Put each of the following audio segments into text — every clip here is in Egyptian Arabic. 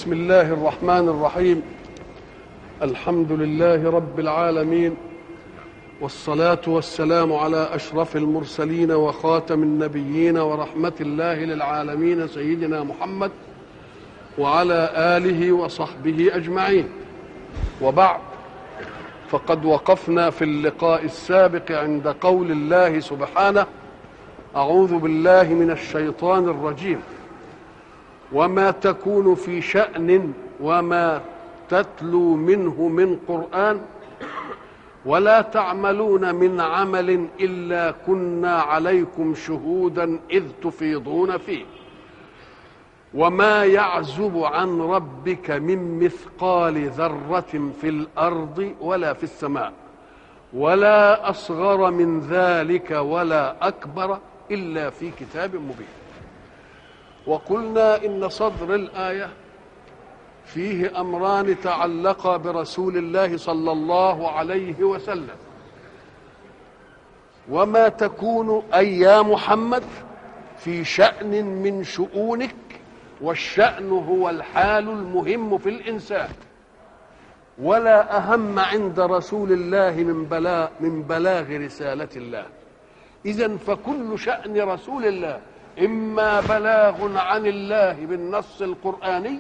بسم الله الرحمن الرحيم الحمد لله رب العالمين والصلاه والسلام على اشرف المرسلين وخاتم النبيين ورحمه الله للعالمين سيدنا محمد وعلى اله وصحبه اجمعين وبعد فقد وقفنا في اللقاء السابق عند قول الله سبحانه اعوذ بالله من الشيطان الرجيم وما تكون في شأن وما تتلو منه من قرآن ولا تعملون من عمل إلا كنا عليكم شهودا إذ تفيضون فيه وما يعزب عن ربك من مثقال ذرة في الأرض ولا في السماء ولا أصغر من ذلك ولا أكبر إلا في كتاب مبين وقلنا ان صدر الايه فيه امران تعلقا برسول الله صلى الله عليه وسلم وما تكون اي يا محمد في شان من شؤونك والشان هو الحال المهم في الانسان ولا اهم عند رسول الله من بلاغ من بلاغ رساله الله اذا فكل شان رسول الله اما بلاغ عن الله بالنص القراني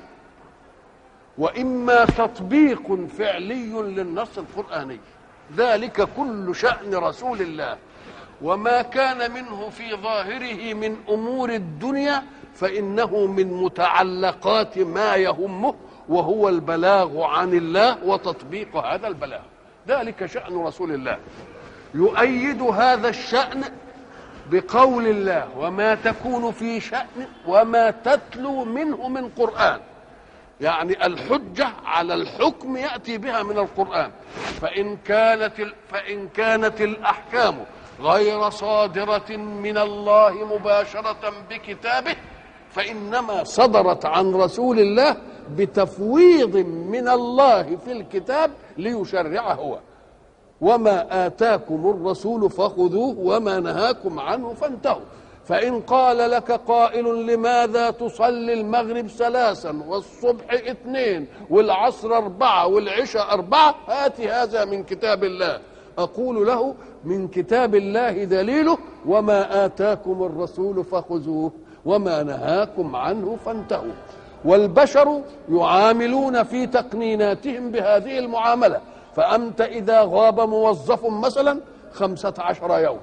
واما تطبيق فعلي للنص القراني ذلك كل شان رسول الله وما كان منه في ظاهره من امور الدنيا فانه من متعلقات ما يهمه وهو البلاغ عن الله وتطبيق هذا البلاغ ذلك شان رسول الله يؤيد هذا الشان بقول الله وما تكون في شأن وما تتلو منه من قرآن يعني الحجة على الحكم يأتي بها من القرآن فإن كانت فإن كانت الأحكام غير صادرة من الله مباشرة بكتابه فإنما صدرت عن رسول الله بتفويض من الله في الكتاب ليشرع هو وما آتاكم الرسول فخذوه وما نهاكم عنه فانتهوا فإن قال لك قائل لماذا تصلي المغرب ثلاثا والصبح اثنين والعصر أربعة والعشاء أربعة هات هذا من كتاب الله أقول له من كتاب الله دليله وما آتاكم الرسول فخذوه وما نهاكم عنه فانتهوا والبشر يعاملون في تقنيناتهم بهذه المعامله فأنت إذا غاب موظف مثلا خمسة عشر يوم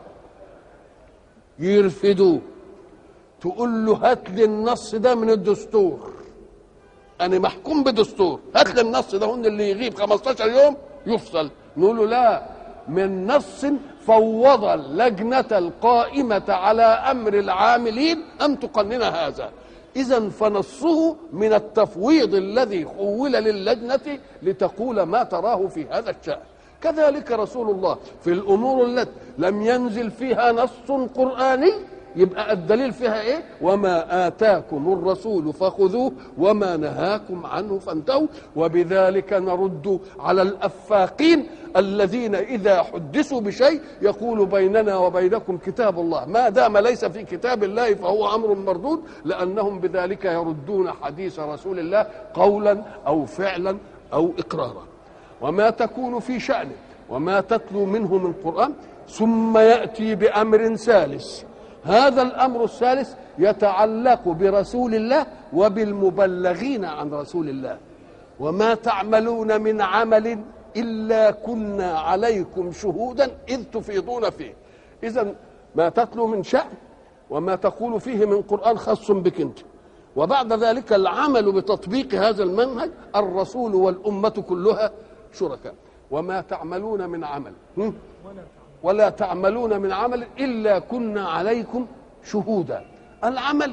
يرفدوه تقول له هات لي النص ده من الدستور أنا محكوم بدستور هات لي النص ده هن اللي يغيب 15 يوم يفصل نقول له لا من نص فوض اللجنة القائمة على أمر العاملين أن تقنن هذا إذا فنصه من التفويض الذي خول للجنة لتقول ما تراه في هذا الشأن كذلك رسول الله في الأمور التي لم ينزل فيها نص قرآني يبقى الدليل فيها ايه وما اتاكم الرسول فخذوه وما نهاكم عنه فانتهوا وبذلك نرد على الافاقين الذين اذا حدثوا بشيء يقول بيننا وبينكم كتاب الله ما دام ليس في كتاب الله فهو امر مردود لانهم بذلك يردون حديث رسول الله قولا او فعلا او اقرارا وما تكون في شأنه وما تتلو منه من قرآن ثم يأتي بأمر ثالث هذا الامر الثالث يتعلق برسول الله وبالمبلغين عن رسول الله وما تعملون من عمل الا كنا عليكم شهودا اذ تفيضون فيه اذا ما تتلو من شان وما تقول فيه من قران خاص بك انت وبعد ذلك العمل بتطبيق هذا المنهج الرسول والامه كلها شركاء وما تعملون من عمل ولا تعملون من عمل الا كنا عليكم شهودا العمل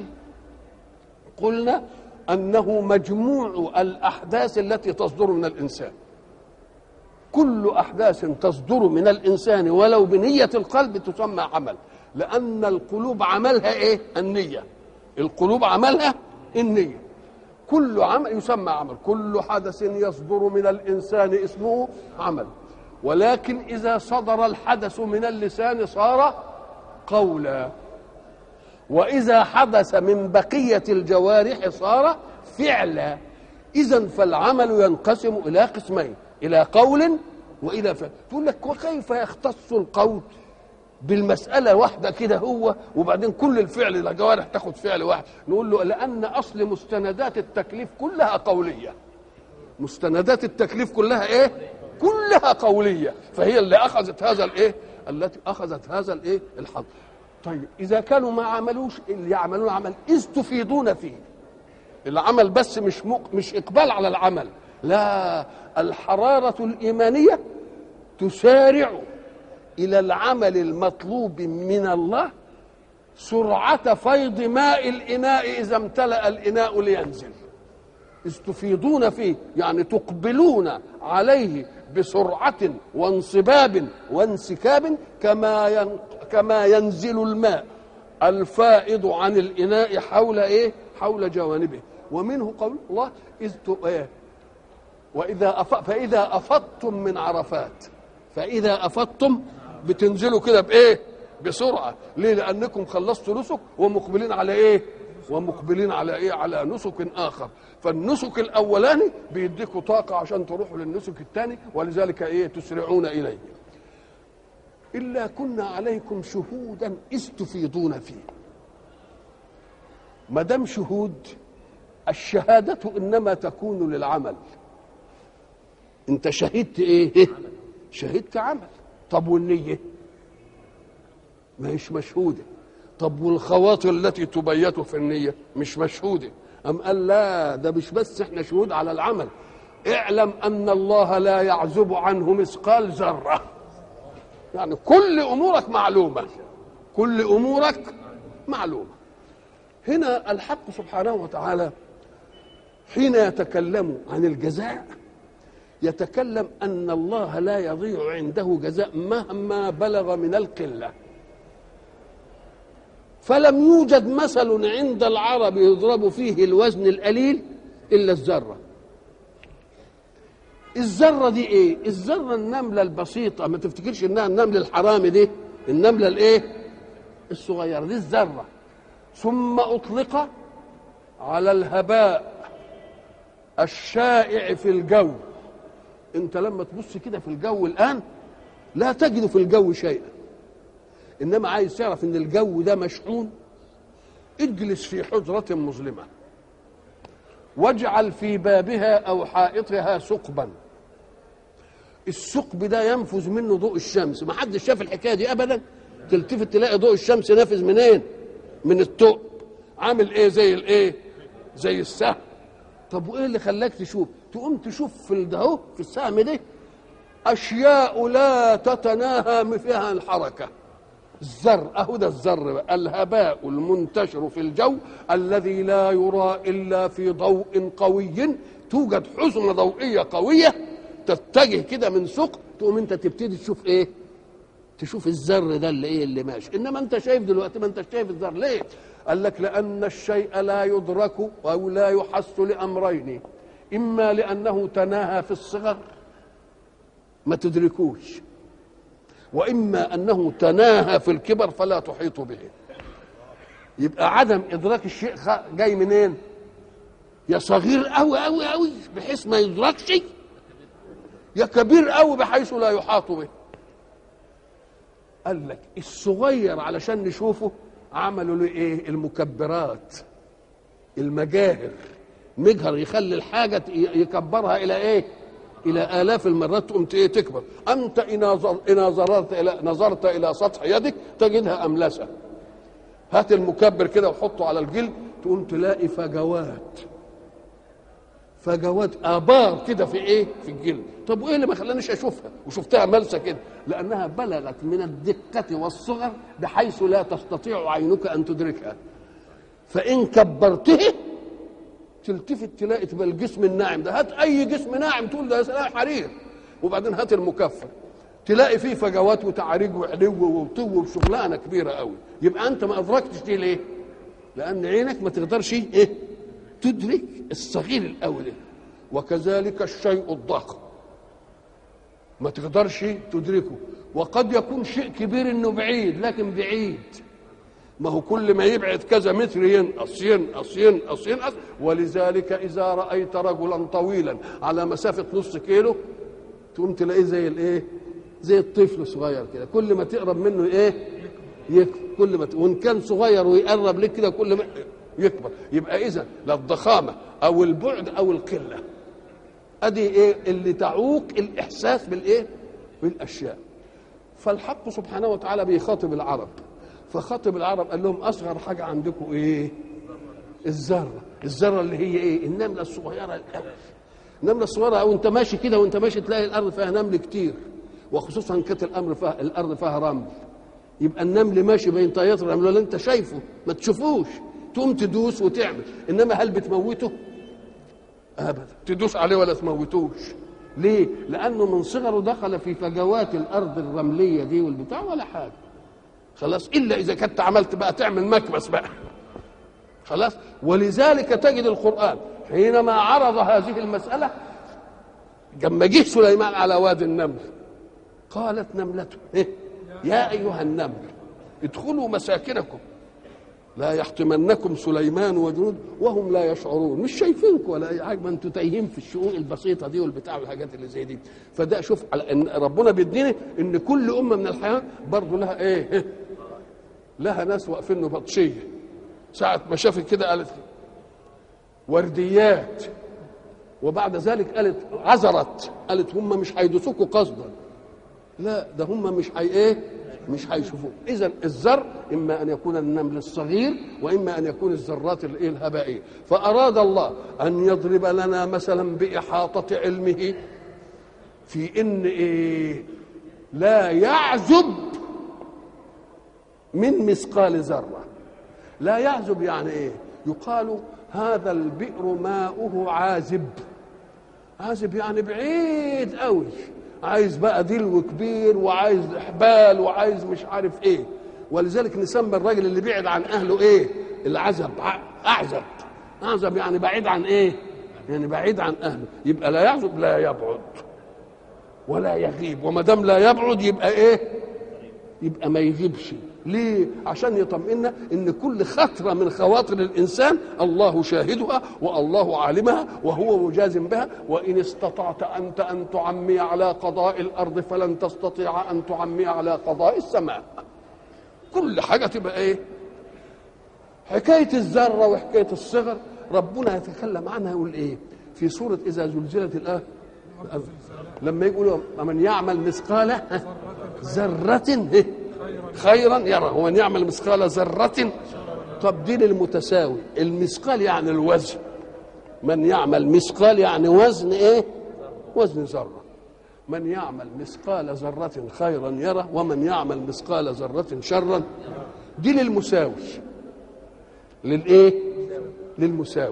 قلنا انه مجموع الاحداث التي تصدر من الانسان كل احداث تصدر من الانسان ولو بنيه القلب تسمى عمل لان القلوب عملها ايه النيه القلوب عملها النيه كل عمل يسمى عمل كل حدث يصدر من الانسان اسمه عمل ولكن إذا صدر الحدث من اللسان صار قولا وإذا حدث من بقية الجوارح صار فعلا اذا فالعمل ينقسم الى قسمين الى قول والى فعل تقول لك وكيف يختص القول بالمسألة واحدة كده هو وبعدين كل الفعل الجوارح تاخد فعل واحد نقول له لأن أصل مستندات التكليف كلها قولية مستندات التكليف كلها إيه؟ كلها قولية فهي اللي أخذت هذا الإيه؟ التي أخذت هذا الإيه؟ الحظ طيب إذا كانوا ما عملوش اللي يعملون عمل إذ تفيدون فيه العمل بس مش مق... مش إقبال على العمل لا الحرارة الإيمانية تسارع الى العمل المطلوب من الله سرعه فيض ماء الاناء اذا امتلا الاناء لينزل اذ تفيضون فيه يعني تقبلون عليه بسرعه وانصباب وانسكاب كما ين... كما ينزل الماء الفائض عن الاناء حول ايه حول جوانبه ومنه قول الله اذ ت... إيه؟ واذا أف... فاذا افضتم من عرفات فاذا افضتم بتنزلوا كده بايه بسرعه ليه لانكم خلصتوا نسك ومقبلين على ايه ومقبلين على ايه على نسك اخر فالنسك الاولاني بيديكوا طاقه عشان تروحوا للنسك الثاني ولذلك ايه تسرعون اليه الا كنا عليكم شهودا اذ تفيضون فيه ما دام شهود الشهاده انما تكون للعمل انت شهدت ايه شهدت عمل طب والنية ما هيش مشهودة طب والخواطر التي تبيت في النية مش مشهودة أم قال لا ده مش بس احنا شهود على العمل اعلم أن الله لا يعزب عنه مثقال ذرة يعني كل أمورك معلومة كل أمورك معلومة هنا الحق سبحانه وتعالى حين يتكلم عن الجزاء يتكلم ان الله لا يضيع عنده جزاء مهما بلغ من القله فلم يوجد مثل عند العرب يضرب فيه الوزن القليل الا الذره الذره دي ايه الذره النمله البسيطه ما تفتكرش انها النمل الحرامي دي النمله الايه الصغيره دي الذره ثم اطلق على الهباء الشائع في الجو انت لما تبص كده في الجو الان لا تجد في الجو شيئا انما عايز تعرف ان الجو ده مشحون اجلس في حجرة مظلمة واجعل في بابها او حائطها ثقبا الثقب ده ينفذ منه ضوء الشمس ما حدش شاف الحكايه دي ابدا تلتفت تلاقي ضوء الشمس نافذ منين من الثقب عامل ايه زي الايه زي السهم طب وايه اللي خلاك تشوف تقوم تشوف في ده اهو في السهم ده اشياء لا تتناهى فيها الحركه الذر اهو ده الذر بقى الهباء المنتشر في الجو الذي لا يرى الا في ضوء قوي توجد حزمه ضوئيه قويه تتجه كده من ثقب تقوم انت تبتدي تشوف ايه تشوف الذر ده اللي ايه اللي ماشي انما انت شايف دلوقتي ما انت شايف الذر ليه قال لك لان الشيء لا يدرك او لا يحس لامرين اما لانه تناهى في الصغر ما تدركوش واما انه تناهى في الكبر فلا تحيط به يبقى عدم ادراك الشيء جاي منين يا صغير قوي قوي قوي بحيث ما يدركش يا كبير قوي بحيث لا يحاط به قال لك الصغير علشان نشوفه عملوا له ايه المكبرات المجاهر مجهر يخلي الحاجه يكبرها الى ايه الى الاف المرات تقوم ايه تكبر انت ان نظرت الى نظرت الى سطح يدك تجدها املسه هات المكبر كده وحطه على الجلد تقوم تلاقي فجوات فجوات ابار كده في ايه في الجلد طب وايه اللي ما خلانيش اشوفها وشفتها ملسه كده لانها بلغت من الدقه والصغر بحيث لا تستطيع عينك ان تدركها فان كبرته تلتفت تلاقي تبقى الجسم الناعم ده هات اي جسم ناعم تقول ده سلاح حرير وبعدين هات المكفر تلاقي فيه فجوات وتعاريج وعلو وطو وشغلانه كبيره قوي يبقى انت ما ادركتش دي ليه؟ لان عينك ما تقدرش ايه؟ تدرك الصغير الاول وكذلك الشيء الضخم ما تقدرش تدركه وقد يكون شيء كبير انه بعيد لكن بعيد ما هو كل ما يبعد كذا متر ينقص ينقص ينقص ينقص ولذلك اذا رايت رجلا طويلا على مسافه نص كيلو تقوم تلاقيه زي الايه زي الطفل الصغير كده كل ما تقرب منه ايه يكبر كل ما ت... وان كان صغير ويقرب لك كده كل ما يكبر يبقى اذا لا الضخامه او البعد او القله ادي ايه اللي تعوق الاحساس بالايه بالاشياء فالحق سبحانه وتعالى بيخاطب العرب فخاطب العرب قال لهم اصغر حاجه عندكم ايه الذره الذره اللي هي ايه النمله الصغيره الاول النمله الصغيره او انت ماشي كده وانت ماشي تلاقي الارض فيها نمل كتير وخصوصا كانت الامر فيها الارض فيها رمل يبقى النمل ماشي بين طيات الرمل اللي انت شايفه ما تشوفوش تقوم تدوس وتعمل انما هل بتموته ابدا تدوس عليه ولا تموتوش ليه لانه من صغره دخل في فجوات الارض الرمليه دي والبتاع ولا حاجه خلاص الا اذا كنت عملت بقى تعمل مكبس بقى خلاص ولذلك تجد القران حينما عرض هذه المساله لما جه سليمان على وادي النمل قالت نملته إيه؟ يا ايها النمل ادخلوا مساكنكم لا يحطمنكم سليمان وجنود وهم لا يشعرون مش شايفينكم ولا اي حاجه ما انتوا تايهين في الشؤون البسيطه دي والبتاع والحاجات اللي زي دي فده شوف على ان ربنا بيديني ان كل امه من الحياه برضه لها ايه لها ناس واقفين بطشيه ساعه ما شافت كده قالت ورديات وبعد ذلك قالت عذرت قالت هم مش هيدوسوكوا قصدا لا ده هم مش هي ايه مش هيشوفوه اذا الذر اما ان يكون النمل الصغير واما ان يكون الذرات الايه الهبائيه فاراد الله ان يضرب لنا مثلا باحاطه علمه في ان ايه لا يعزب من مثقال ذره لا يعزب يعني ايه يقال هذا البئر ماؤه عازب عازب يعني بعيد قوي عايز بقى دلو كبير وعايز احبال وعايز مش عارف ايه ولذلك نسمى الراجل اللي بعد عن اهله ايه العزب اعزب اعزب يعني بعيد عن ايه يعني بعيد عن اهله يبقى لا يعزب لا يبعد ولا يغيب وما دام لا يبعد يبقى ايه يبقى ما يغيبش ليه عشان يطمئن ان كل خطره من خواطر الانسان الله شاهدها والله عالمها وهو مجاز بها وان استطعت انت ان تعمي على قضاء الارض فلن تستطيع ان تعمي على قضاء السماء كل حاجه تبقى ايه حكايه الذره وحكايه الصغر ربنا يتكلم عنها يقول ايه في سوره اذا زلزلت الارض لما يقولوا من يعمل مثقال ذره خيرا يرى ومن يعمل مثقال ذرة طب دي للمتساوي المثقال يعني الوزن من يعمل مثقال يعني وزن ايه وزن ذرة من يعمل مثقال ذرة خيرا يرى ومن يعمل مثقال ذرة شرا دي للمساوي للايه للمساوي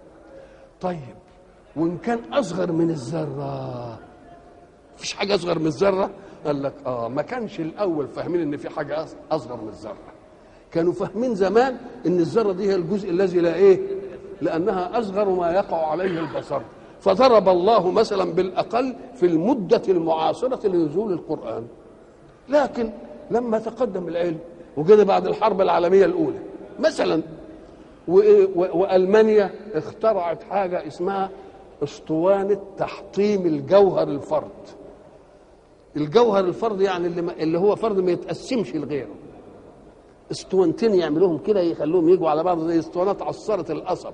طيب وان كان اصغر من الذره مفيش حاجه اصغر من الذره قال لك اه ما كانش الاول فاهمين ان في حاجه اصغر من الذره كانوا فاهمين زمان ان الذره دي هي الجزء الذي لا ايه لانها اصغر ما يقع عليه البصر فضرب الله مثلا بالاقل في المده المعاصره لنزول القران لكن لما تقدم العلم وجد بعد الحرب العالميه الاولى مثلا والمانيا اخترعت حاجه اسمها اسطوانه تحطيم الجوهر الفرد الجوهر الفرد يعني اللي, اللي هو فرد ما يتقسمش لغيره اسطوانتين يعملوهم كده يخلوهم يجوا على بعض زي اسطوانات عصاره القصب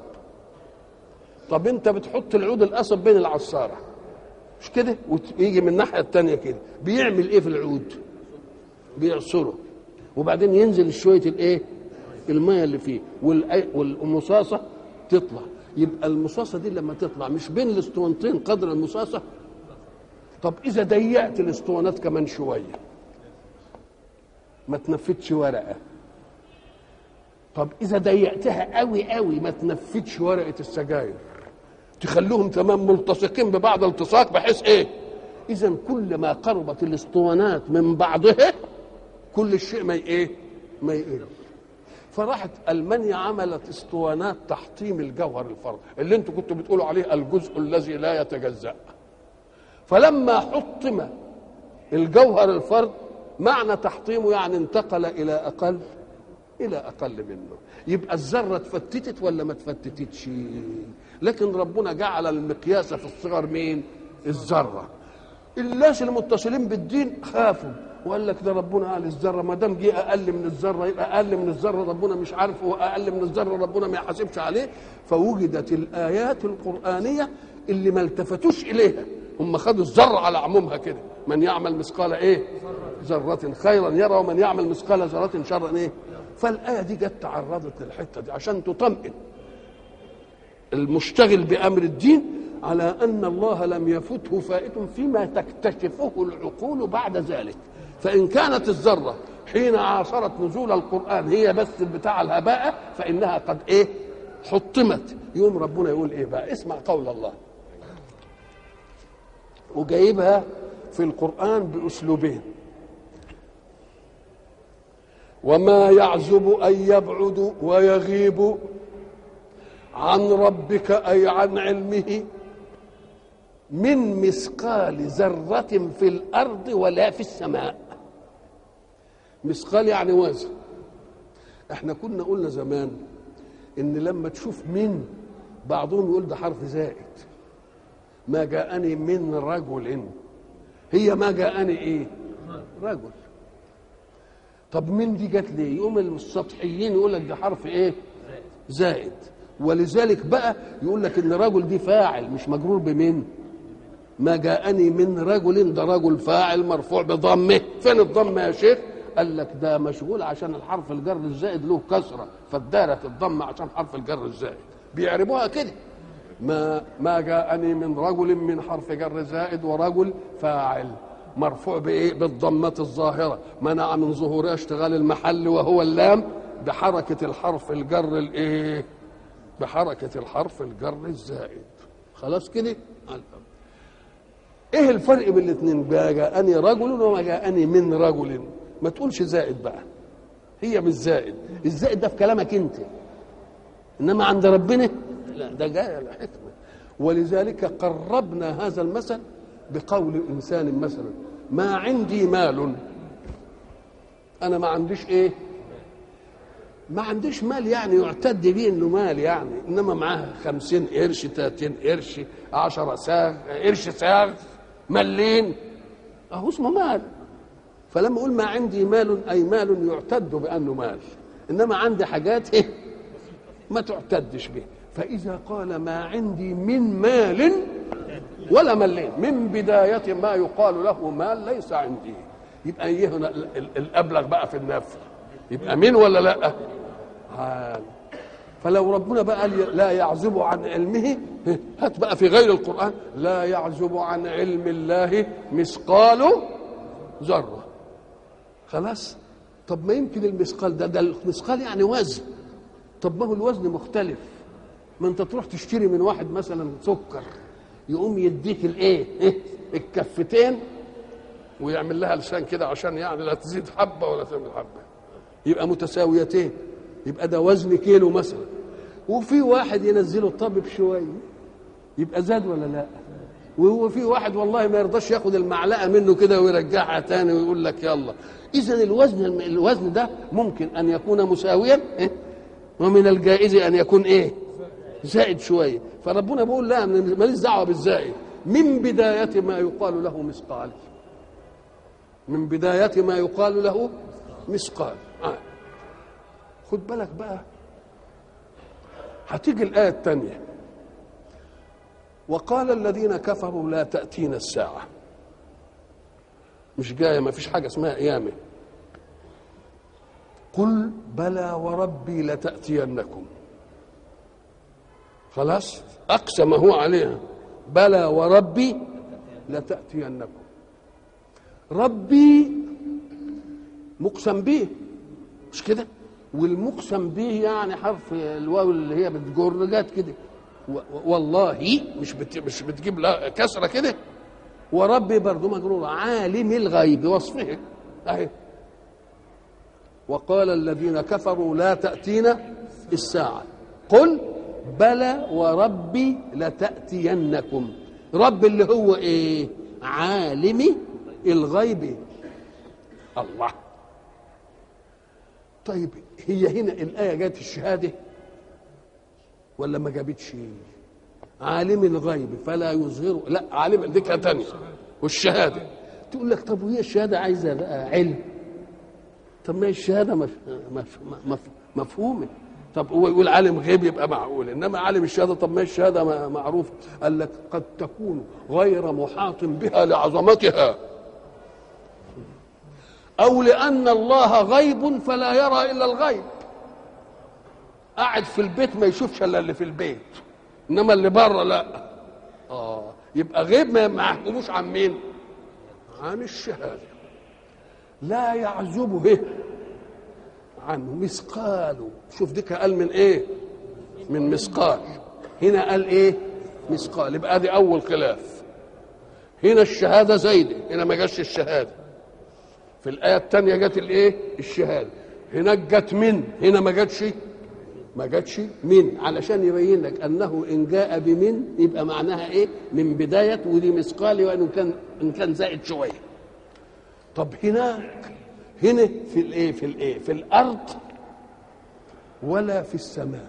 طب انت بتحط العود القصب بين العصاره مش كده ويجي من الناحيه الثانيه كده بيعمل ايه في العود بيعصره وبعدين ينزل شويه الايه الميه اللي فيه والمصاصه تطلع يبقى المصاصه دي لما تطلع مش بين الاسطوانتين قدر المصاصه طب اذا ضيقت الاسطوانات كمان شويه ما تنفتش ورقه طب اذا ضيقتها قوي قوي ما تنفتش ورقه السجاير تخلوهم تمام ملتصقين ببعض التصاق بحيث ايه اذا كل ما قربت الاسطوانات من بعضها كل الشيء ما ايه ما يقل فراحت المانيا عملت اسطوانات تحطيم الجوهر الفرد اللي انتوا كنتوا بتقولوا عليه الجزء الذي لا يتجزأ فلما حطم الجوهر الفرد معنى تحطيمه يعني انتقل الى اقل الى اقل منه يبقى الذره اتفتتت ولا ما اتفتتتش لكن ربنا جعل المقياس في الصغر مين الذره الناس المتصلين بالدين خافوا وقال لك ده ربنا قال الذره ما دام جه اقل من الذره يبقى اقل من الذره ربنا مش عارف هو اقل من الذره ربنا ما يحاسبش عليه فوجدت الايات القرانيه اللي ما التفتوش اليها هم خدوا الذره على عمومها كده من يعمل مثقال ايه ذره خيرا يرى ومن يعمل مثقال ذره شرا ايه فالايه دي جت تعرضت للحته دي عشان تطمئن المشتغل بامر الدين على ان الله لم يفته فائت فيما تكتشفه العقول بعد ذلك فان كانت الذره حين عاصرت نزول القران هي بس بتاع الهباء فانها قد ايه حطمت يوم ربنا يقول ايه بقى اسمع قول الله وجايبها في القران باسلوبين وما يعزب ان يبعد ويغيب عن ربك اي عن علمه من مثقال ذرة في الأرض ولا في السماء مثقال يعني وزن احنا كنا قلنا زمان ان لما تشوف من بعضهم يقول ده حرف زائد ما جاءني من رجل هي ما جاءني ايه رجل طب من دي جت ليه يقوم السطحيين يقول لك ده حرف ايه زائد ولذلك بقى يقول لك ان رجل دي فاعل مش مجرور بمن ما جاءني من رجل ده رجل فاعل مرفوع بضمه فين الضمه يا شيخ قال لك ده مشغول عشان الحرف الجر الزائد له كسره فادارت الضمه عشان حرف الجر الزائد بيعربوها كده ما ما جاءني من رجل من حرف جر زائد ورجل فاعل مرفوع بايه بالضمه الظاهره منع من ظهورها اشتغال المحل وهو اللام بحركه الحرف الجر الايه بحركه الحرف الجر الزائد خلاص كده ايه الفرق بين الاثنين جاءني رجل وما جاءني من رجل ما تقولش زائد بقى هي مش زائد الزائد ده في كلامك انت انما عند ربنا لا ده جاي الحكمه ولذلك قربنا هذا المثل بقول انسان مثلا ما عندي مال انا ما عنديش ايه ما عنديش مال يعني يعتد به انه مال يعني انما معاه خمسين قرش تلاتين قرش عشرة ساغ قرش ساغ ملين اهو اسمه مال فلما اقول ما عندي مال اي مال يعتد بانه مال انما عندي حاجات ايه ما تعتدش به فاذا قال ما عندي من مال ولا ملين من بدايه ما يقال له مال ليس عندي يبقى ايه هنا الابلغ بقى في النفي يبقى مين ولا لا حال فلو ربنا بقى لا يعزب عن علمه هات بقى في غير القرآن لا يعزب عن علم الله مثقال ذرة خلاص طب ما يمكن المثقال ده ده المثقال يعني وزن طب ما هو الوزن مختلف ما انت تروح تشتري من واحد مثلا سكر يقوم يديك الايه الكفتين ويعمل لها لسان كده عشان يعني لا تزيد حبه ولا تعمل حبه يبقى متساويتين يبقى ده وزن كيلو مثلا وفي واحد ينزله الطبيب شويه يبقى زاد ولا لا وهو في واحد والله ما يرضاش ياخد المعلقه منه كده ويرجعها تاني ويقول لك يلا اذا الوزن الوزن ده ممكن ان يكون مساويا إيه؟ ومن الجائز ان يكون ايه زائد شويه فربنا بيقول لا ماليش دعوه بالزائد من بدايه ما يقال له مثقال من بدايه ما يقال له مثقال آه. خد بالك بقى هتيجي الآية الثانية وقال الذين كفروا لا تأتينا الساعة مش جاية ما فيش حاجة اسمها قيامة قل بلى وربي لتأتينكم خلاص أقسم هو عليها بلى وربي لتأتينكم ربي مقسم به مش كده والمقسم به يعني حرف الواو اللي هي بتجر جت كده والله مش بت مش بتجيب لا كسره كده وربي برضه مجرور عالم الغيب وصفه اهي وقال الذين كفروا لا تأتينا الساعة قل بلى وربي لتأتينكم رب اللي هو ايه عالم الغيب الله طيب هي هنا الايه جت الشهاده ولا ما جابتش عالم الغيب فلا يظهر لا عالم دي كانت تانية والشهاده تقول لك طب وهي الشهاده عايزه بقى علم طب ما هي الشهاده مف... مف... مف... مفهومه طب هو يقول عالم غيب يبقى معقول انما عالم الشهاده طب ما هي الشهاده م- معروفه قال لك قد تكون غير محاط بها لعظمتها او لان الله غيب فلا يرى الا الغيب قاعد في البيت ما يشوفش الا اللي في البيت انما اللي بره لا اه يبقى غيب ما ما يحكموش عن مين عن الشهاده لا يعزب به عنه مثقال شوف ديك قال من ايه من مثقال هنا قال ايه مثقال يبقى دي اول خلاف هنا الشهاده زايده هنا ما جاش الشهاده في الايه الثانيه جت الايه الشهاده هناك جت من هنا ما جاتش ما جاتش من علشان يبين لك انه ان جاء بمن يبقى معناها ايه من بدايه ودي مثقال وان كان ان كان زائد شويه طب هناك هنا في الايه في الايه في الارض ولا في السماء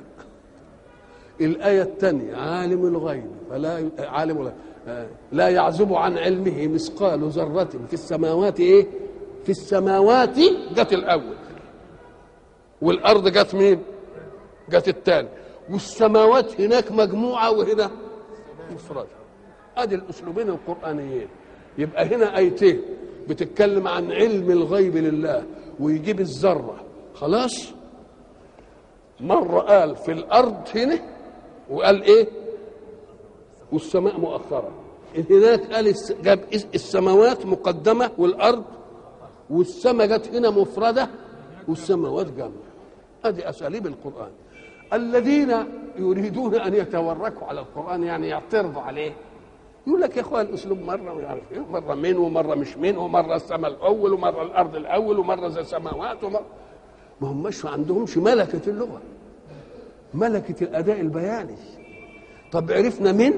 الآية الثانية عالم الغيب فلا ي... عالم الغيب آه، لا يعزب عن علمه مثقال ذرة في السماوات إيه؟ في السماوات جت الأول والأرض جت مين؟ جت الثاني والسماوات هناك مجموعة وهنا مفردة ادي الاسلوبين القرانيين يبقى هنا ايتين بتتكلم عن علم الغيب لله ويجيب الذره خلاص مره قال في الارض هنا وقال ايه والسماء مؤخرة هناك قال الس- جاب اس- السماوات مقدمة والأرض والسماء جت هنا مفردة والسماوات جمع هذه أساليب القرآن الذين يريدون أن يتوركوا على القرآن يعني يعترضوا عليه يقول لك يا اخوان الاسلوب مره مش عارف ايه مره من ومره مش من ومره السماء الاول ومره الارض الاول ومره زي السماوات ومره ما هماش ما عندهمش ملكه اللغه ملكه الاداء البياني طب عرفنا من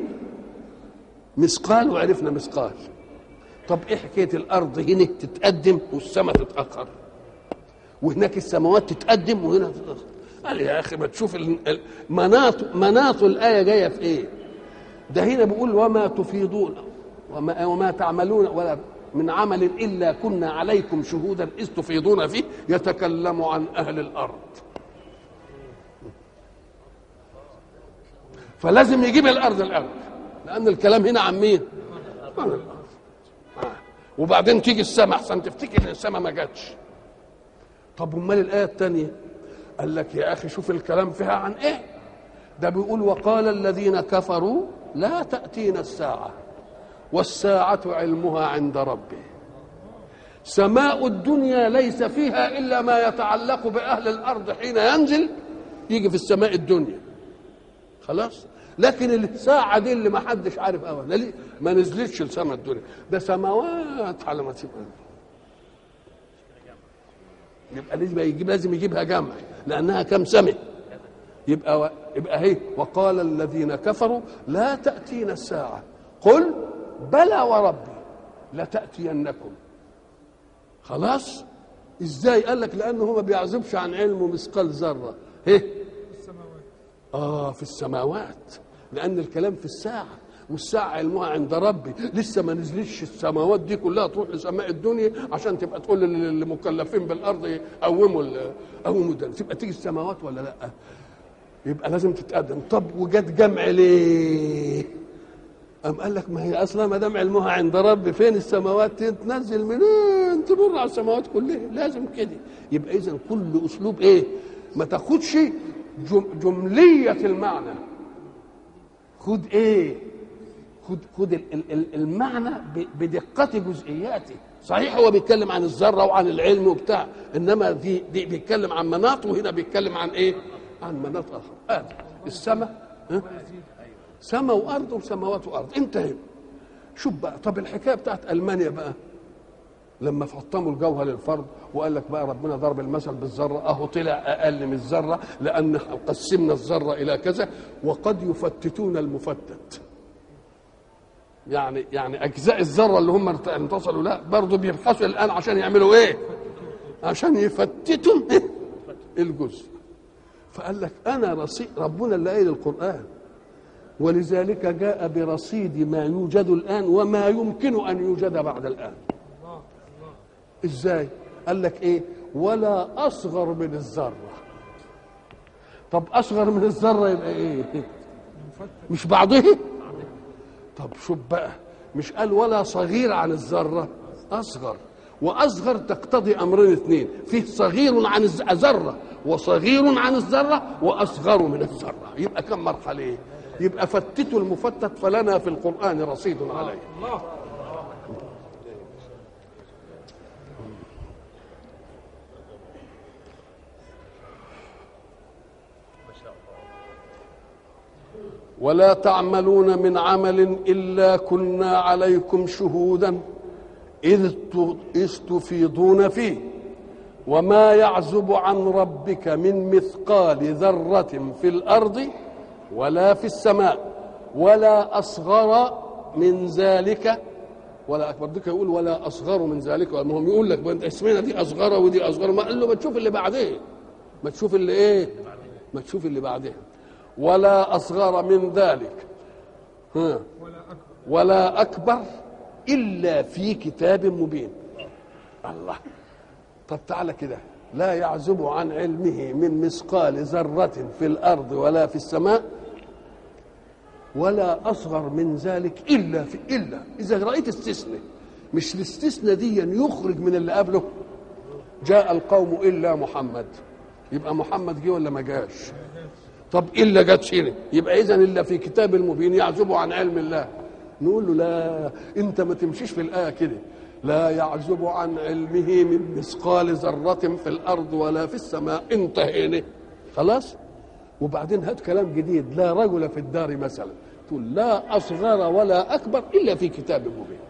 مثقال وعرفنا مثقال طب ايه حكايه الارض هنا تتقدم والسماء تتاخر وهناك السماوات تتقدم وهنا تتاخر قال يا اخي ما تشوف ال- ال- مناط مناط الايه جايه في ايه ده هنا بيقول وما تفيضون وما, وما تعملون ولا من عمل الا كنا عليكم شهودا اذ تفيضون فيه يتكلم عن اهل الارض فلازم يجيب الارض الاول لان الكلام هنا عن مين عن الارض آه. وبعدين تيجي السماء احسن تفتكر ان السماء ما جاتش طب امال الايه الثانيه قال لك يا اخي شوف الكلام فيها عن ايه ده بيقول وقال الذين كفروا لا تأتينا الساعة والساعة علمها عند ربي سماء الدنيا ليس فيها إلا ما يتعلق بأهل الأرض حين ينزل يجي في السماء الدنيا خلاص لكن الساعة دي اللي ما حدش عارف أولا ليه؟ ما نزلتش لسماء الدنيا ده سماوات على ما تبقى يبقى لازم يجيب لازم يجيبها جمع لأنها كم سمه يبقى و... يبقى هي وقال الذين كفروا لا تأتينا الساعة قل بلى وربي لتأتينكم خلاص ازاي قال لك لانه هو ما بيعزبش عن علمه مثقال ذره ايه اه في السماوات لان الكلام في الساعه والساعة علمها عند ربي لسه ما نزلتش السماوات دي كلها تروح لسماء الدنيا عشان تبقى تقول للمكلفين بالارض قوموا ال- قوموا ده تبقى تيجي السماوات ولا لا يبقى لازم تتقدم طب وجت جمع ليه أم قال لك ما هي اصلا ما دام علمها عند ربي فين السماوات تنزل منين تمر على السماوات كلها لازم كده يبقى اذا كل اسلوب ايه ما تاخدش جم جمليه المعنى خد ايه خد خد ال- ال- ال- المعنى ب- بدقه جزئياته صحيح هو بيتكلم عن الذره وعن العلم وبتاع انما دي دي بيتكلم عن مناط وهنا بيتكلم عن ايه عن مناط اخر آه. السماء ها؟ سماء وارض وسماوات وارض انتهى شوف بقى طب الحكايه بتاعت المانيا بقى لما فطموا الجوهر للفرد وقال لك بقى ربنا ضرب المثل بالذره اهو طلع اقل من الذره لان قسمنا الذره الى كذا وقد يفتتون المفتت يعني يعني اجزاء الذره اللي هم ارت- انتصلوا لا برضه بيبحثوا الان عشان يعملوا ايه عشان يفتتوا الجزء فقال لك انا رصيد ربنا اللي قايل القران ولذلك جاء برصيد ما يوجد الان وما يمكن ان يوجد بعد الان ازاي قال لك ايه ولا اصغر من الذره طب اصغر من الذره يبقى ايه مش بعضه طب شوف بقى مش قال ولا صغير عن الذره اصغر واصغر تقتضي امرين اثنين فيه صغير عن الذره وصغير عن الذره واصغر من الذره يبقى كم مرحله ايه يبقى فتتوا المفتت فلنا في القران رصيد عليه ولا تعملون من عمل الا كنا عليكم شهودا اذ إذ تفيضون فيه وما يعزب عن ربك من مثقال ذره في الارض ولا في السماء ولا اصغر من ذلك ولا اكبر ديك يقول ولا اصغر من ذلك المهم يقول لك انت اسمنا دي اصغر ودي اصغر ما قال له ما تشوف اللي بعدين ما تشوف اللي ايه ما تشوف اللي بعدين ولا اصغر من ذلك ها ولا اكبر الا في كتاب مبين الله طب تعالى كده لا يعزب عن علمه من مثقال ذرة في الأرض ولا في السماء ولا أصغر من ذلك إلا في إلا إذا رأيت استثناء مش الاستثناء دي يخرج من اللي قبله جاء القوم إلا محمد يبقى محمد جه ولا ما جاش طب إلا جت هنا يبقى إذا إلا في كتاب المبين يعزب عن علم الله نقول له لا أنت ما تمشيش في الآية كده لا يعزب عن علمه من مثقال ذرة في الأرض ولا في السماء انتهينا خلاص وبعدين هات كلام جديد لا رجل في الدار مثلا تقول لا أصغر ولا أكبر إلا في كتاب مبين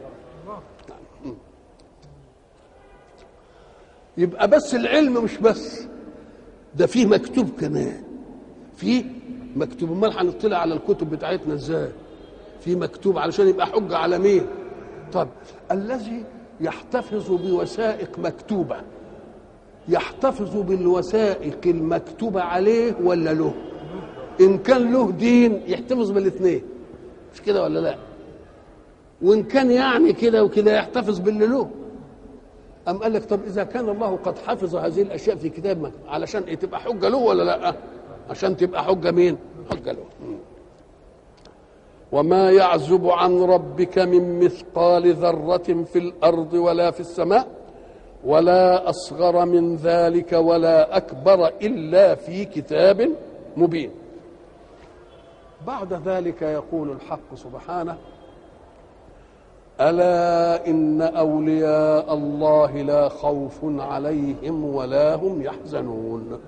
يبقى بس العلم مش بس ده فيه مكتوب كمان فيه مكتوب امال هنطلع على الكتب بتاعتنا ازاي في مكتوب علشان يبقى حجه على مين طب الذي يحتفظ بوثائق مكتوبه يحتفظ بالوثائق المكتوبه عليه ولا له ان كان له دين يحتفظ بالاثنين مش كده ولا لا وان كان يعني كده وكده يحتفظ باللي له أم قال لك طب إذا كان الله قد حفظ هذه الأشياء في كتاب مكتوب علشان إيه تبقى حجة له ولا لا؟ عشان تبقى حجة مين؟ حجة له. وما يعزب عن ربك من مثقال ذرة في الأرض ولا في السماء ولا أصغر من ذلك ولا أكبر إلا في كتاب مبين. بعد ذلك يقول الحق سبحانه: الا ان اولياء الله لا خوف عليهم ولا هم يحزنون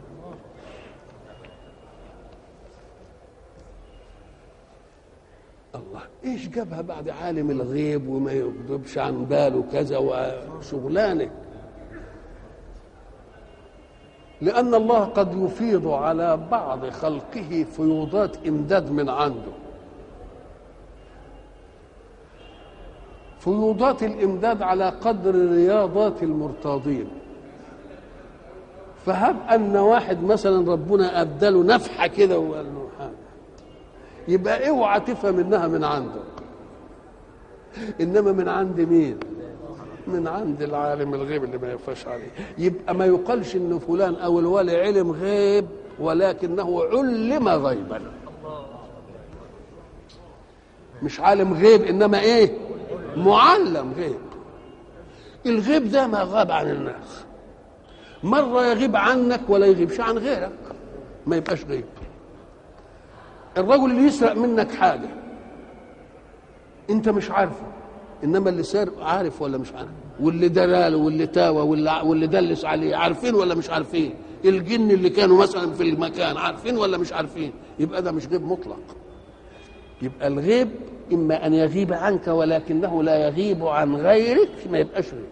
الله ايش جابها بعد عالم الغيب وما يغضبش عن باله كذا وشغلانه لان الله قد يفيض على بعض خلقه فيوضات امداد من عنده فيوضات الامداد على قدر رياضات المرتاضين فهب ان واحد مثلا ربنا ابدله نفحه كده وقال له حاجه يبقى اوعى تفهم انها من عنده انما من عند مين من عند العالم الغيب اللي ما يخفاش عليه يبقى ما يقالش ان فلان او الولي علم غيب ولكنه علم غيبا مش عالم غيب انما ايه معلم غيب الغيب ده ما غاب عن الناس مرة يغيب عنك ولا يغيبش عن غيرك ما يبقاش غيب الرجل اللي يسرق منك حاجة انت مش عارفه انما اللي سارق عارف ولا مش عارف واللي دلاله واللي تاوى واللي, واللي دلس عليه عارفين ولا مش عارفين الجن اللي كانوا مثلا في المكان عارفين ولا مش عارفين يبقى ده مش غيب مطلق يبقى الغيب إما أن يغيب عنك ولكنه لا يغيب عن غيرك ما يبقاش غيب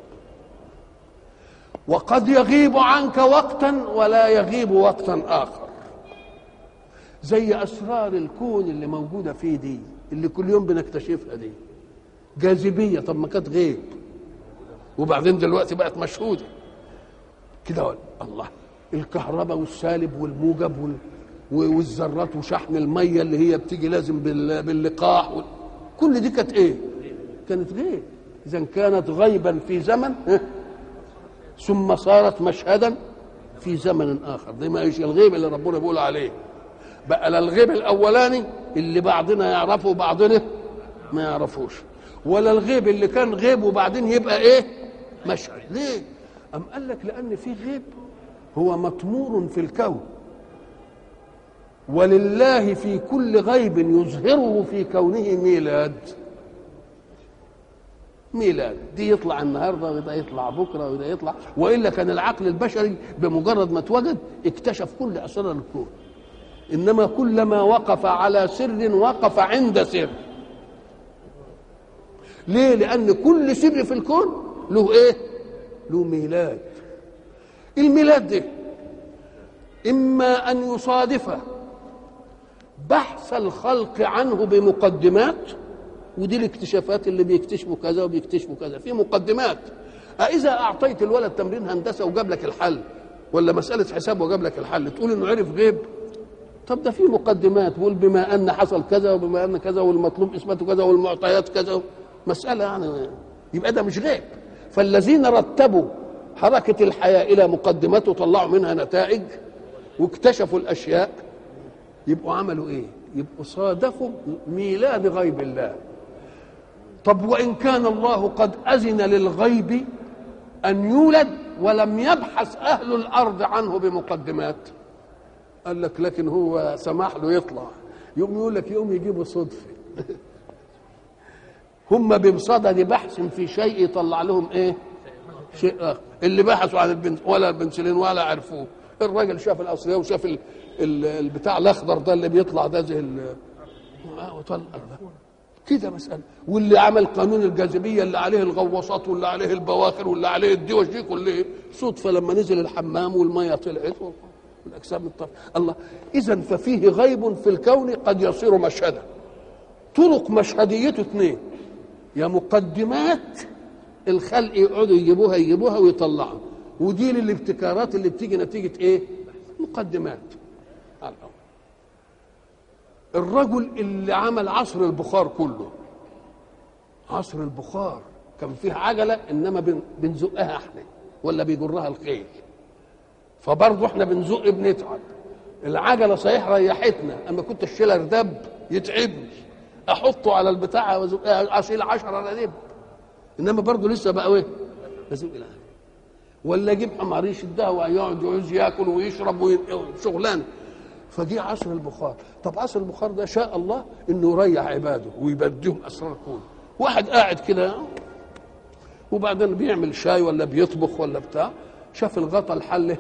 وقد يغيب عنك وقتا ولا يغيب وقتا آخر زي أسرار الكون اللي موجودة فيه دي اللي كل يوم بنكتشفها دي جاذبية طب ما كانت غيب وبعدين دلوقتي بقت مشهودة كده الله الكهرباء والسالب والموجب وال... والذرات وشحن الميه اللي هي بتيجي لازم بال... باللقاح وال... كل دي كانت ايه؟ كانت غيب اذا كانت غيبا في زمن ثم صارت مشهدا في زمن اخر دي ما ايش الغيب اللي ربنا بيقول عليه بقى لا الغيب الاولاني اللي بعضنا يعرفه وبعضنا ما يعرفوش ولا الغيب اللي كان غيب وبعدين يبقى ايه مشهد ليه ام قال لك لان في غيب هو مطمور في الكون ولله في كل غيب يظهره في كونه ميلاد ميلاد دي يطلع النهارده وده يطلع بكره وده يطلع والا كان العقل البشري بمجرد ما اتوجد اكتشف كل اسرار الكون انما كلما وقف على سر وقف عند سر ليه لان كل سر في الكون له ايه له ميلاد الميلاد ده اما ان يصادف بحث الخلق عنه بمقدمات ودي الاكتشافات اللي بيكتشفوا كذا وبيكتشفوا كذا في مقدمات أإذا أعطيت الولد تمرين هندسة وجاب لك الحل ولا مسألة حساب وجاب لك الحل تقول إنه عرف غيب طب ده في مقدمات بيقول بما أن حصل كذا وبما أن كذا والمطلوب إثباته كذا والمعطيات كذا مسألة يعني يبقى ده مش غيب فالذين رتبوا حركة الحياة إلى مقدمات وطلعوا منها نتائج واكتشفوا الأشياء يبقوا عملوا إيه؟ يبقوا صادفوا ميلاد غيب الله طب وإن كان الله قد أذن للغيب أن يولد ولم يبحث أهل الأرض عنه بمقدمات قال لك لكن هو سمح له يطلع يوم يقول لك يوم يجيبوا صدفة هم بمصدد بحث في شيء يطلع لهم ايه شيء آخر اللي بحثوا عن البنس ولا البنسلين ولا عرفوه الراجل شاف الاصليه وشاف ال... ال... البتاع الاخضر ده اللي بيطلع ده زي ال... وطلع كده مسألة واللي عمل قانون الجاذبية اللي عليه الغواصات واللي عليه البواخر واللي عليه الدوش دي كلها صدفة لما نزل الحمام والمية طلعت والأجسام الطرف الله إذا ففيه غيب في الكون قد يصير مشهدا طرق مشهديته اثنين يا مقدمات الخلق يقعدوا يجيبوها يجيبوها ويطلعوا ودي للابتكارات اللي بتيجي نتيجة ايه مقدمات الله الرجل اللي عمل عصر البخار كله عصر البخار كان فيه عجله انما بنزقها احنا ولا بيجرها الخيل فبرضه احنا بنزق بنتعب العجله صحيح ريحتنا اما كنت اشيلها ردب يتعبني احطه على البتاع وازقها اشيل 10 ردب انما برضه لسه بقى ايه بزق العجله ولا اجيب حمار يشدها ويقعد يعوز ياكل ويشرب وشغلانه فجه عصر البخار طب عصر البخار ده شاء الله انه يريح عباده ويبديهم اسرار الكون واحد قاعد كده وبعدين بيعمل شاي ولا بيطبخ ولا بتاع شاف الغطا الحل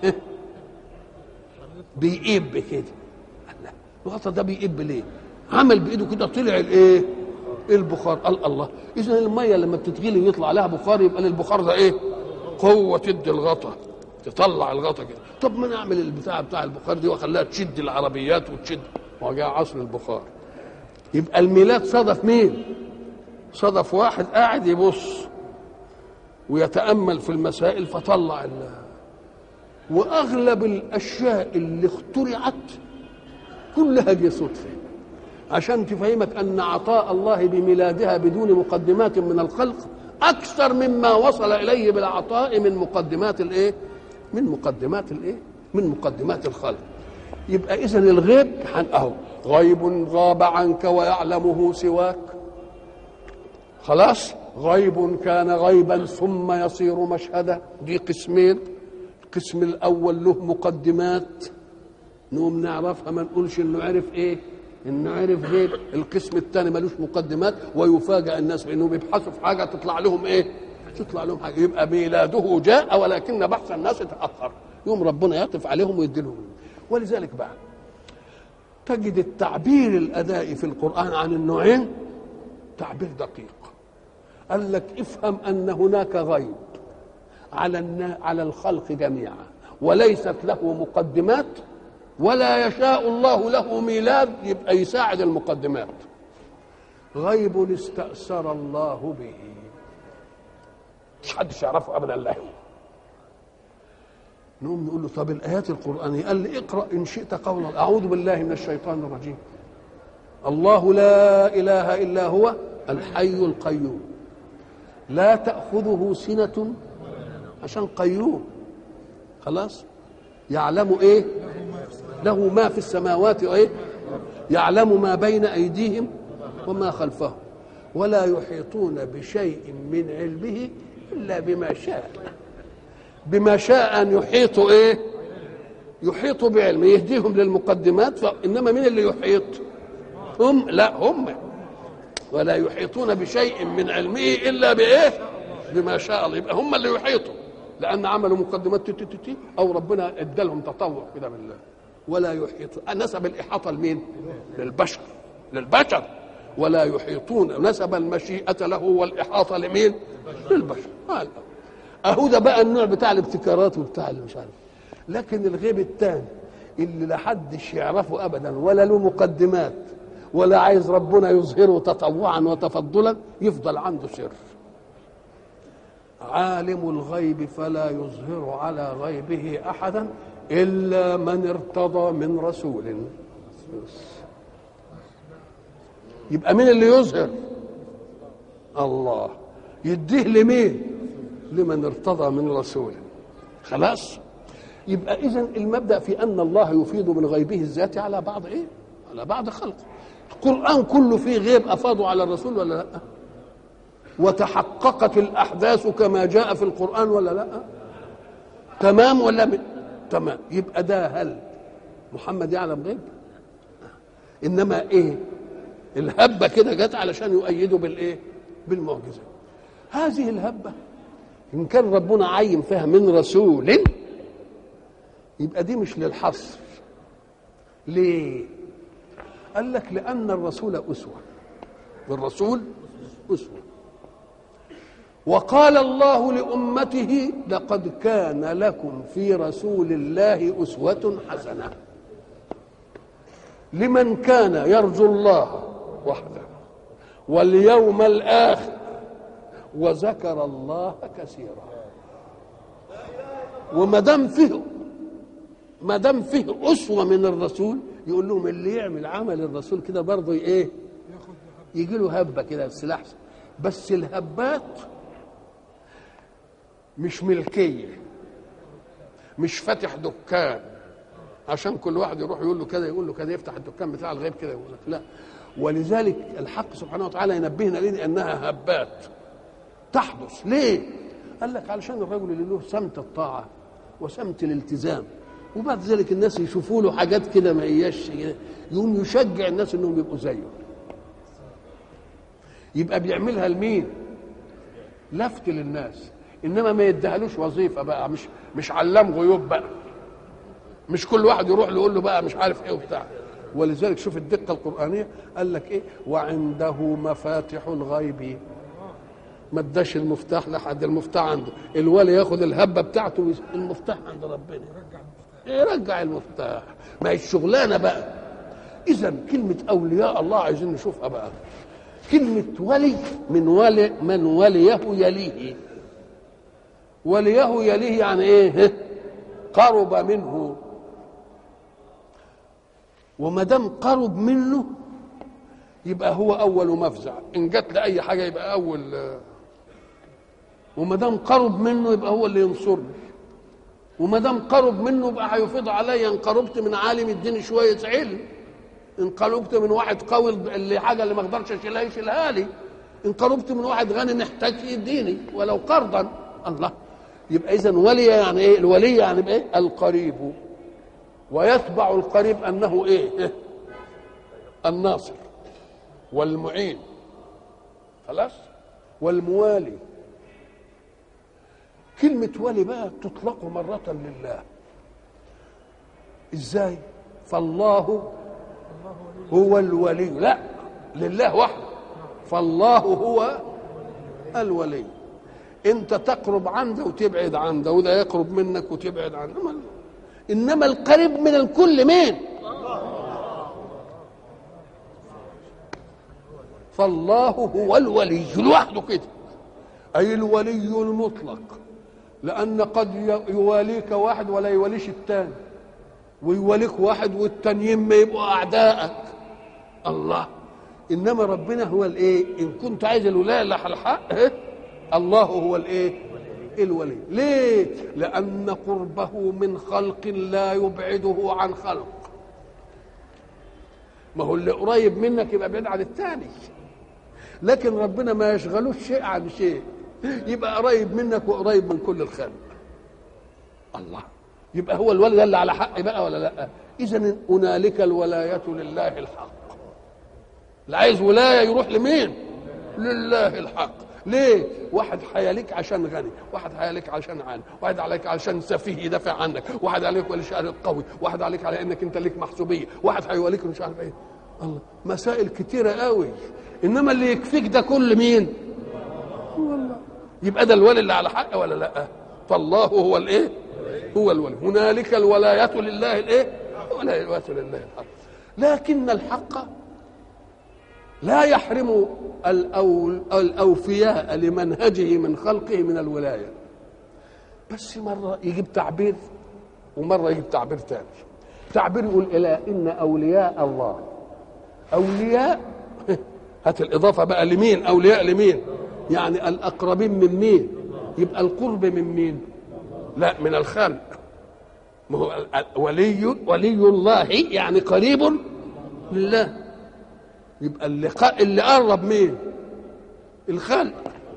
بيقب كده الغطا ده بيقب ليه عمل بايده كده طلع الايه البخار قال الله اذا الميه لما بتتغلي ويطلع عليها بخار يبقى البخار ده ايه قوه تدي الغطا تطلع الغطا كده طب ما نعمل البتاع بتاع البخار دي واخليها تشد العربيات وتشد وجاء عصر البخار يبقى الميلاد صدف مين صدف واحد قاعد يبص ويتامل في المسائل فطلع ال واغلب الاشياء اللي اخترعت كلها دي صدفه عشان تفهمك ان عطاء الله بميلادها بدون مقدمات من الخلق اكثر مما وصل اليه بالعطاء من مقدمات الايه من مقدمات الايه من مقدمات الخلق يبقى اذا الغيب اهو غيب غاب عنك ويعلمه سواك خلاص غيب كان غيبا ثم يصير مشهدا دي قسمين القسم الاول له مقدمات نقوم نعرفها ما نقولش انه عرف ايه انه عرف غيب القسم الثاني ملوش مقدمات ويفاجئ الناس بانهم بيبحثوا في حاجه تطلع لهم ايه تطلع لهم حاجه يبقى ميلاده جاء ولكن بحث الناس تاخر يوم ربنا يعطف عليهم ويدي لهم ولذلك بقى تجد التعبير الادائي في القران عن النوعين تعبير دقيق قال لك افهم ان هناك غيب على على الخلق جميعا وليست له مقدمات ولا يشاء الله له ميلاد يبقى يساعد المقدمات غيب استأثر الله به مش حدش يعرفه ابدا له نقوم نقول له طب الايات القرانيه قال لي اقرا ان شئت قولا اعوذ بالله من الشيطان الرجيم الله لا اله الا هو الحي القيوم لا تاخذه سنه عشان قيوم خلاص يعلم ايه له ما في السماوات وايه يعلم ما بين ايديهم وما خلفهم ولا يحيطون بشيء من علمه الا بما شاء بما شاء ان يحيطوا ايه يحيطوا بعلمه يهديهم للمقدمات انما مين اللي يحيط هم لا هم ولا يحيطون بشيء من علمه الا بايه بما شاء الله يبقى هم اللي يحيطوا لان عملوا مقدمات تي تي تي تي او ربنا ادالهم تطوع كده بالله ولا يحيطون نسب الاحاطه لمين للبشر للبشر ولا يحيطون نسب المشيئه له والاحاطه لمين للبشر هذا اهو ده بقى النوع بتاع الابتكارات وبتاع اللي مش عارف لكن الغيب الثاني اللي لا حدش يعرفه ابدا ولا له مقدمات ولا عايز ربنا يظهره تطوعا وتفضلا يفضل عنده سر عالم الغيب فلا يظهر على غيبه احدا الا من ارتضى من رسول يبقى مين اللي يظهر الله يديه لمين لمن ارتضى من رسول خلاص يبقى اذا المبدا في ان الله يفيض من غيبه الذاتي على بعض ايه على بعض خلقه القران كله فيه غيب افاضوا على الرسول ولا لا وتحققت الاحداث كما جاء في القران ولا لا تمام ولا من؟ تمام يبقى ده هل محمد يعلم غيب انما ايه الهبه كده جت علشان يؤيدوا بالايه بالمعجزه هذه الهبه ان كان ربنا عين فيها من رسول يبقى دي مش للحصر ليه قال لك لان الرسول اسوه والرسول اسوه وقال الله لامته لقد كان لكم في رسول الله اسوه حسنه لمن كان يرجو الله وحده واليوم الاخر وذكر الله كثيرا وما دام فيه ما دام فيه اسوه من الرسول يقول لهم اللي يعمل عمل الرسول كده برضه ايه يجي له هبه كده السلاح بس الهبات مش ملكيه مش فاتح دكان عشان كل واحد يروح يقول له كده يقول له كده يفتح الدكان بتاع الغيب كده يقول لك لا ولذلك الحق سبحانه وتعالى ينبهنا ليه انها هبات تحدث ليه قال لك علشان الرجل اللي له سمت الطاعه وسمت الالتزام وبعد ذلك الناس يشوفوا له حاجات كده ما هياش يقوم يشجع الناس انهم يبقوا زيه يبقى بيعملها لمين لفت للناس انما ما يديهالوش وظيفه بقى مش مش علام غيوب بقى مش كل واحد يروح له يقول له بقى مش عارف ايه وبتاع ولذلك شوف الدقه القرانيه قال لك ايه وعنده مفاتح الغيب ما اداش المفتاح لحد المفتاح عنده الولي ياخد الهبه بتاعته المفتاح عند ربنا يرجع المفتاح ما هي الشغلانه بقى اذا كلمه اولياء الله عايزين نشوفها بقى كلمه ولي من ولي من وليه يليه وليه يليه يعني ايه قرب منه وما دام قرب منه يبقى هو اول مفزع ان جت لاي حاجه يبقى اول وما دام قرب منه يبقى هو اللي ينصرني وما دام قرب منه يبقى هيفيض عليا ان قربت من عالم يديني شويه علم ان قربت من واحد قوي اللي حاجه اللي ما اقدرش اشيلها يشيلها لي ان قربت من واحد غني محتاج يديني ولو قرضا الله يبقى اذا ولي يعني ايه الولي يعني ايه القريب ويتبع القريب انه ايه الناصر والمعين خلاص والموالي كلمة ولي بقى تطلق مرة لله ازاي فالله هو الولي لا لله وحده فالله هو الولي انت تقرب عنده وتبعد عنده وده يقرب منك وتبعد عنه انما القريب من الكل مين فالله هو الولي لوحده كده اي الولي المطلق لأن قد ي- يواليك واحد ولا يواليش التاني ويواليك واحد والتانيين ما يبقوا أعدائك الله إنما ربنا هو الإيه إن كنت عايز الولاية اللي على الحق إيه؟ الله هو الإيه الولي ليه لأن قربه من خلق لا يبعده عن خلق ما هو اللي قريب منك يبقى بعيد عن الثاني لكن ربنا ما يشغلوش شيء عن شيء يبقى قريب منك وقريب من كل الخلق الله يبقى هو الولي ده اللي على حق بقى ولا لا اذا هنالك الولايه لله الحق اللي عايز ولايه يروح لمين لله الحق ليه واحد حياليك عشان غني واحد حياليك عشان عان واحد عليك عشان سفيه يدافع عنك واحد عليك ولشعر قوي واحد عليك على انك انت ليك محسوبيه واحد هيوليك مش عارف ايه الله مسائل كتيره قوي انما اللي يكفيك ده كل مين هو الله يبقى ده الولي اللي على حق ولا لا فالله هو الايه هو الولي هنالك الولاية لله الايه الولاية لله الحق لكن الحق لا يحرم الأول الأوفياء لمنهجه من خلقه من الولاية بس مرة يجيب تعبير ومرة يجيب تعبير ثاني تعبير يقول إلى إن أولياء الله أولياء هات الإضافة بقى لمين أولياء لمين يعني الأقربين من مين يبقى القرب من مين لا من الخلق ما هو ال- ال- ولي ولي الله يعني قريب لله يبقى اللي ق- اللي قرب مين الخلق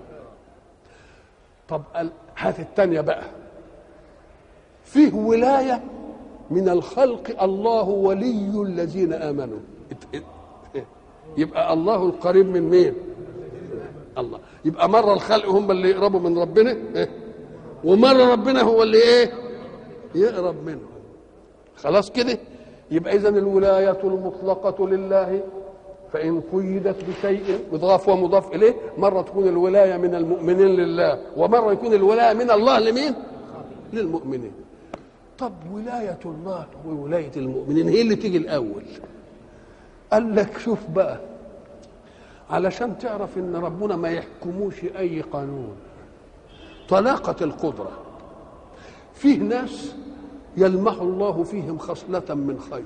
طب ال- هات التانية بقى فيه ولاية من الخلق الله ولي الذين آمنوا ات- ات- يبقى الله القريب من مين الله يبقى مرة الخلق هم اللي يقربوا من ربنا إيه؟ ومرة ربنا هو اللي ايه يقرب منه خلاص كده يبقى اذا الولاية المطلقة لله فإن قيدت بشيء مضاف ومضاف إليه مرة تكون الولاية من المؤمنين لله ومرة يكون الولاية من الله لمين للمؤمنين طب ولاية الله وولاية المؤمنين هي اللي تيجي الأول قال لك شوف بقى علشان تعرف ان ربنا ما يحكموش اي قانون طلاقة القدرة فيه ناس يلمح الله فيهم خصلة من خير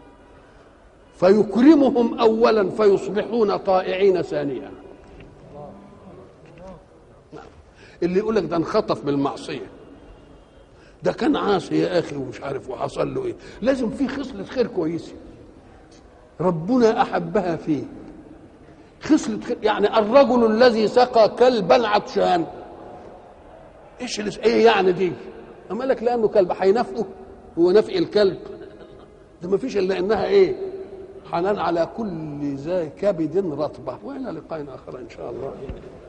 فيكرمهم أولا فيصبحون طائعين ثانيا نعم. اللي يقول لك ده انخطف بالمعصية ده كان عاصي يا أخي ومش عارف وحصل له إيه لازم في خصلة خير كويسة ربنا أحبها فيه خصلة خير يعني الرجل الذي سقى كلبا عطشان ايش اللي ايه يعني دي؟ اما لك لانه كلب هينفقه هو نفق الكلب ده ما فيش الا انها ايه؟ حنان على كل ذا كبد رطبه والى لقاء اخر ان شاء الله